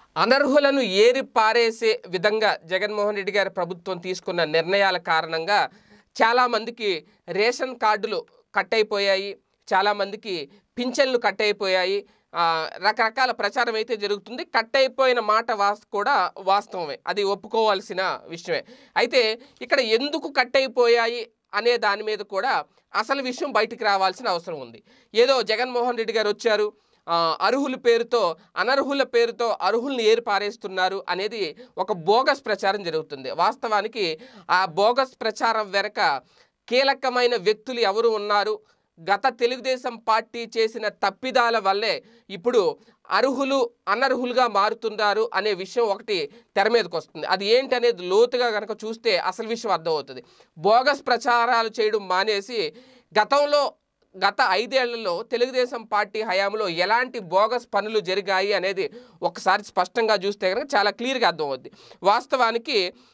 అనర్హులను ఏరి పారేసే విధంగా జగన్మోహన్ రెడ్డి గారి ప్రభుత్వం తీసుకున్న నిర్ణయాల కారణంగా చాలామందికి రేషన్ కార్డులు కట్ అయిపోయాయి చాలామందికి పింఛన్లు కట్ అయిపోయాయి ఆ, రకరకాల ప్రచారం అయితే జరుగుతుంది కట్ అయిపోయిన మాట వాస్ కూడా వాస్తవమే అది ఒప్పుకోవాల్సిన విషయమే అయితే ఇక్కడ ఎందుకు కట్ అయిపోయాయి అనే దాని మీద కూడా అసలు విషయం బయటికి రావాల్సిన అవసరం ఉంది ఏదో జగన్మోహన్ రెడ్డి గారు వచ్చారు ఆ, అర్హుల పేరుతో అనర్హుల పేరుతో అర్హుల్ని ఏరి పారేస్తున్నారు అనేది ఒక బోగస్ ప్రచారం జరుగుతుంది వాస్తవానికి ఆ బోగస్ ప్రచారం వెనక కీలకమైన వ్యక్తులు ఎవరు ఉన్నారు గత తెలుగుదేశం పార్టీ చేసిన తప్పిదాల వల్లే ఇప్పుడు అర్హులు అనర్హులుగా మారుతున్నారు అనే విషయం ఒకటి తెర మీదకి వస్తుంది అది ఏంటి అనేది లోతుగా కనుక చూస్తే అసలు విషయం అర్థమవుతుంది బోగస్ ప్రచారాలు చేయడం మానేసి గతంలో గత ఐదేళ్లలో తెలుగుదేశం పార్టీ హయాంలో ఎలాంటి బోగస్ పనులు జరిగాయి అనేది ఒకసారి స్పష్టంగా చూస్తే కనుక చాలా క్లియర్గా అర్థమవుద్ది వాస్తవానికి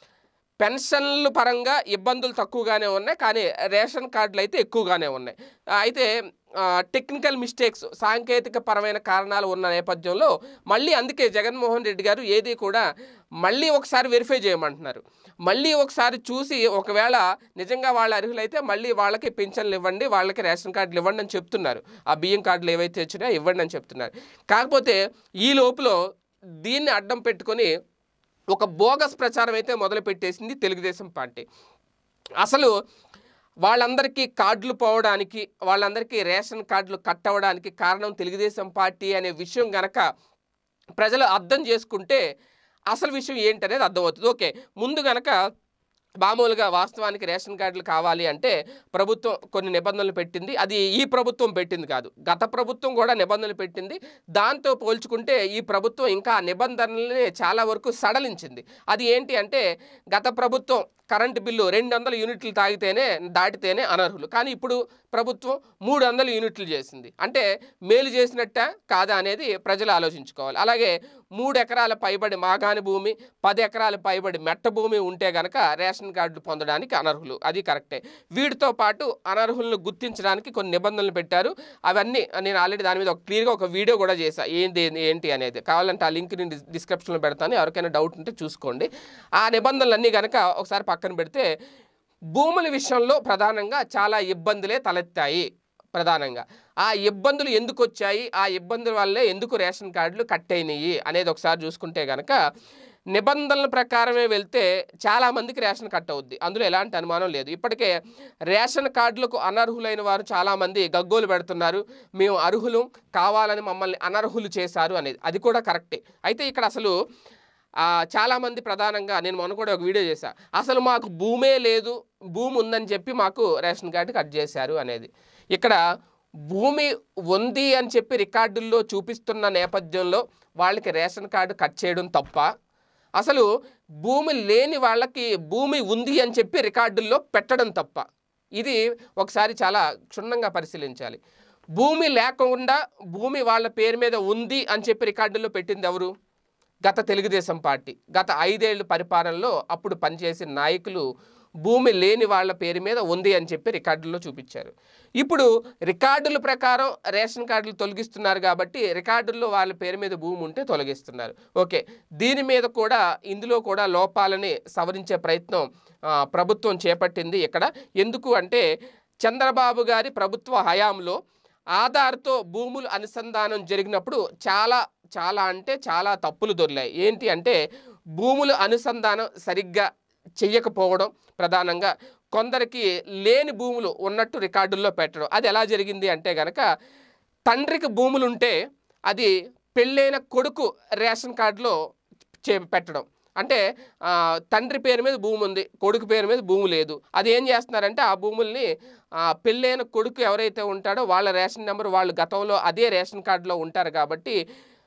పెన్షన్ల పరంగా ఇబ్బందులు తక్కువగానే ఉన్నాయి కానీ రేషన్ కార్డులు అయితే ఎక్కువగానే ఉన్నాయి ఆ, అయితే టెక్నికల్ మిస్టేక్స్ సాంకేతిక పరమైన కారణాలు ఉన్న నేపథ్యంలో మళ్ళీ అందుకే జగన్మోహన్ రెడ్డి గారు ఏది కూడా మళ్ళీ ఒకసారి వెరిఫై చేయమంటున్నారు మళ్ళీ ఒకసారి చూసి ఒకవేళ నిజంగా వాళ్ళ అర్హులైతే మళ్ళీ వాళ్ళకి పింఛన్లు ఇవ్వండి వాళ్ళకి రేషన్ కార్డులు ఇవ్వండి అని చెప్తున్నారు ఆ బియ్యం కార్డులు ఏవైతే వచ్చినా ఇవ్వండి అని చెప్తున్నారు కాకపోతే ఈ లోపల దీన్ని అడ్డం పెట్టుకొని ఒక బోగస్ ప్రచారం అయితే మొదలు పెట్టేసింది తెలుగుదేశం పార్టీ అసలు వాళ్ళందరికీ కార్డులు పోవడానికి వాళ్ళందరికీ రేషన్ కార్డులు కట్ అవ్వడానికి కారణం తెలుగుదేశం పార్టీ అనే విషయం గనక ప్రజలు అర్థం చేసుకుంటే అసలు విషయం ఏంటనేది అర్థమవుతుంది ఓకే ముందు గనక మామూలుగా వాస్తవానికి రేషన్ కార్డులు కావాలి అంటే ప్రభుత్వం కొన్ని నిబంధనలు పెట్టింది అది ఈ ప్రభుత్వం పెట్టింది కాదు గత ప్రభుత్వం కూడా నిబంధనలు పెట్టింది దాంతో పోల్చుకుంటే ఈ ప్రభుత్వం ఇంకా ఆ నిబంధనల్ని చాలా వరకు సడలించింది అది ఏంటి అంటే గత ప్రభుత్వం కరెంటు బిల్లు రెండు వందల యూనిట్లు తాగితేనే దాటితేనే అనర్హులు కానీ ఇప్పుడు ప్రభుత్వం మూడు వందల యూనిట్లు చేసింది అంటే మేలు చేసినట్ట కాదా అనేది ప్రజలు ఆలోచించుకోవాలి అలాగే మూడు ఎకరాల పైబడి మాగాని భూమి పది ఎకరాల పైబడి మెట్ట భూమి ఉంటే గనక రేషన్ కార్డులు పొందడానికి అనర్హులు అది కరెక్టే వీటితో పాటు అనర్హులను గుర్తించడానికి కొన్ని నిబంధనలు పెట్టారు అవన్నీ నేను ఆల్రెడీ దాని మీద ఒక క్లియర్గా ఒక వీడియో కూడా చేశా ఏంది ఏంటి అనేది కావాలంటే ఆ లింక్ నేను డిస్- డిస్క్రిప్షన్లో పెడతాను ఎవరికైనా డౌట్ ఉంటే చూసుకోండి ఆ నిబంధనలన్నీ కనుక ఒకసారి పక్కన పెడితే భూముల విషయంలో ప్రధానంగా చాలా ఇబ్బందులే తలెత్తాయి ప్రధానంగా ఆ ఇబ్బందులు ఎందుకు వచ్చాయి ఆ ఇబ్బందుల వల్లే ఎందుకు రేషన్ కార్డులు కట్ అయినాయి అనేది ఒకసారి చూసుకుంటే కనుక నిబంధనల ప్రకారమే వెళ్తే చాలామందికి రేషన్ కట్ అవుద్ది అందులో ఎలాంటి అనుమానం లేదు ఇప్పటికే రేషన్ కార్డులకు అనర్హులైన వారు చాలామంది గగ్గోలు పెడుతున్నారు మేము అర్హులు కావాలని మమ్మల్ని అనర్హులు చేశారు అనేది అది కూడా కరెక్టే అయితే ఇక్కడ అసలు ఆ, చాలామంది ప్రధానంగా నేను మొన్న కూడా ఒక వీడియో చేశా అసలు మాకు భూమే లేదు భూమి ఉందని చెప్పి మాకు రేషన్ కార్డు కట్ చేశారు అనేది ఇక్కడ భూమి ఉంది అని చెప్పి రికార్డుల్లో చూపిస్తున్న నేపథ్యంలో వాళ్ళకి రేషన్ కార్డు కట్ చేయడం తప్ప అసలు భూమి లేని వాళ్ళకి భూమి ఉంది అని చెప్పి రికార్డుల్లో పెట్టడం తప్ప ఇది ఒకసారి చాలా క్షుణ్ణంగా పరిశీలించాలి భూమి లేకుండా భూమి వాళ్ళ పేరు మీద ఉంది అని చెప్పి రికార్డుల్లో పెట్టింది ఎవరు గత తెలుగుదేశం పార్టీ గత ఐదేళ్ల పరిపాలనలో అప్పుడు పనిచేసిన నాయకులు భూమి లేని వాళ్ళ పేరు మీద ఉంది అని చెప్పి రికార్డుల్లో చూపించారు ఇప్పుడు రికార్డుల ప్రకారం రేషన్ కార్డులు తొలగిస్తున్నారు కాబట్టి రికార్డుల్లో వాళ్ళ పేరు మీద భూమి ఉంటే తొలగిస్తున్నారు ఓకే దీని మీద కూడా ఇందులో కూడా లోపాలని సవరించే ప్రయత్నం ఆ, ప్రభుత్వం చేపట్టింది ఇక్కడ ఎందుకు అంటే చంద్రబాబు గారి ప్రభుత్వ హయాంలో ఆధార్తో భూములు అనుసంధానం జరిగినప్పుడు చాలా చాలా అంటే చాలా తప్పులు దొరికాయి ఏంటి అంటే భూముల అనుసంధానం సరిగ్గా చెయ్యకపోవడం ప్రధానంగా కొందరికి లేని భూములు ఉన్నట్టు రికార్డుల్లో పెట్టడం అది ఎలా జరిగింది అంటే గనక తండ్రికి భూములు ఉంటే అది పెళ్ళైన కొడుకు రేషన్ కార్డులో చే పెట్టడం అంటే ఆ, తండ్రి పేరు మీద భూమి ఉంది కొడుకు పేరు మీద భూమి లేదు అది ఏం చేస్తున్నారంటే ఆ భూముల్ని ఆ, పెళ్ళైన కొడుకు ఎవరైతే ఉంటాడో వాళ్ళ రేషన్ నెంబర్ వాళ్ళు గతంలో అదే రేషన్ కార్డులో ఉంటారు కాబట్టి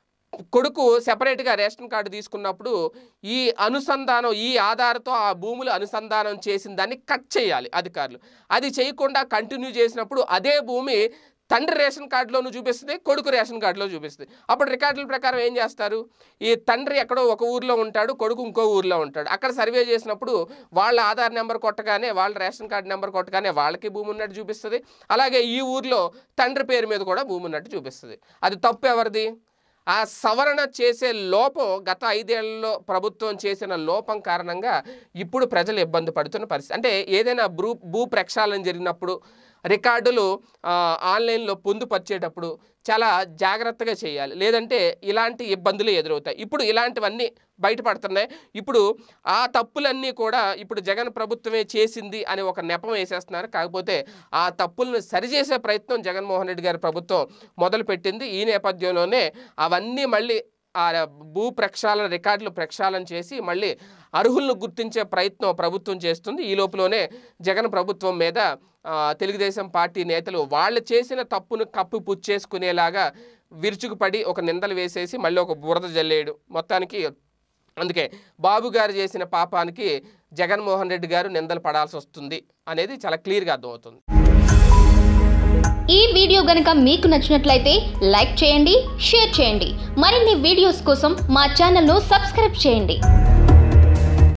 కొడుకు సెపరేట్గా రేషన్ కార్డు తీసుకున్నప్పుడు ఈ అనుసంధానం ఈ ఆధార్తో ఆ భూములు అనుసంధానం చేసిన దాన్ని కట్ చేయాలి అధికారులు అది చేయకుండా కంటిన్యూ చేసినప్పుడు అదే భూమి తండ్రి రేషన్ కార్డులోనూ చూపిస్తుంది కొడుకు రేషన్ కార్డులో చూపిస్తుంది అప్పుడు రికార్డుల ప్రకారం ఏం చేస్తారు ఈ తండ్రి ఎక్కడో ఒక ఊర్లో ఉంటాడు కొడుకు ఇంకో ఊర్లో ఉంటాడు అక్కడ సర్వే చేసినప్పుడు వాళ్ళ ఆధార్ నెంబర్ కొట్టగానే వాళ్ళ రేషన్ కార్డు నెంబర్ కొట్టగానే వాళ్ళకి భూమి ఉన్నట్టు చూపిస్తుంది అలాగే ఈ ఊర్లో తండ్రి పేరు మీద కూడా భూమి ఉన్నట్టు చూపిస్తుంది అది తప్పు ఎవరిది ఆ సవరణ చేసే లోపం గత ఐదేళ్లలో ప్రభుత్వం చేసిన లోపం కారణంగా ఇప్పుడు ప్రజలు ఇబ్బంది పడుతున్న పరిస్థితి అంటే ఏదైనా భూ భూ ప్రక్షాళన జరిగినప్పుడు రికార్డులు ఆ, ఆన్లైన్లో పొందుపరిచేటప్పుడు చాలా జాగ్రత్తగా చేయాలి లేదంటే ఇలాంటి ఇబ్బందులు ఎదురవుతాయి ఇప్పుడు ఇలాంటివన్నీ బయటపడుతున్నాయి ఇప్పుడు ఆ తప్పులన్నీ కూడా ఇప్పుడు జగన్ ప్రభుత్వమే చేసింది అని ఒక నెపం వేసేస్తున్నారు కాకపోతే ఆ తప్పులను సరిచేసే ప్రయత్నం జగన్మోహన్ రెడ్డి గారి ప్రభుత్వం మొదలుపెట్టింది ఈ నేపథ్యంలోనే అవన్నీ మళ్ళీ ఆ భూ ప్రక్షాళన రికార్డులు ప్రక్షాళన చేసి మళ్ళీ అర్హులను గుర్తించే ప్రయత్నం ప్రభుత్వం చేస్తుంది ఈ లోపలనే జగన్ ప్రభుత్వం మీద ఆ, తెలుగుదేశం పార్టీ నేతలు వాళ్ళు చేసిన తప్పును కప్పు పుచ్చేసుకునేలాగా విరుచుకుపడి ఒక నిందలు వేసేసి మళ్ళీ ఒక బురద జల్లేయడు మొత్తానికి అందుకే బాబు గారు చేసిన పాపానికి జగన్మోహన్ రెడ్డి గారు నిందలు పడాల్సి వస్తుంది అనేది చాలా క్లియర్గా అర్థమవుతుంది ఈ వీడియో గనుక మీకు నచ్చినట్లయితే లైక్ చేయండి షేర్ చేయండి మరిన్ని వీడియోస్ కోసం మా ఛానల్ను సబ్స్క్రైబ్ చేయండి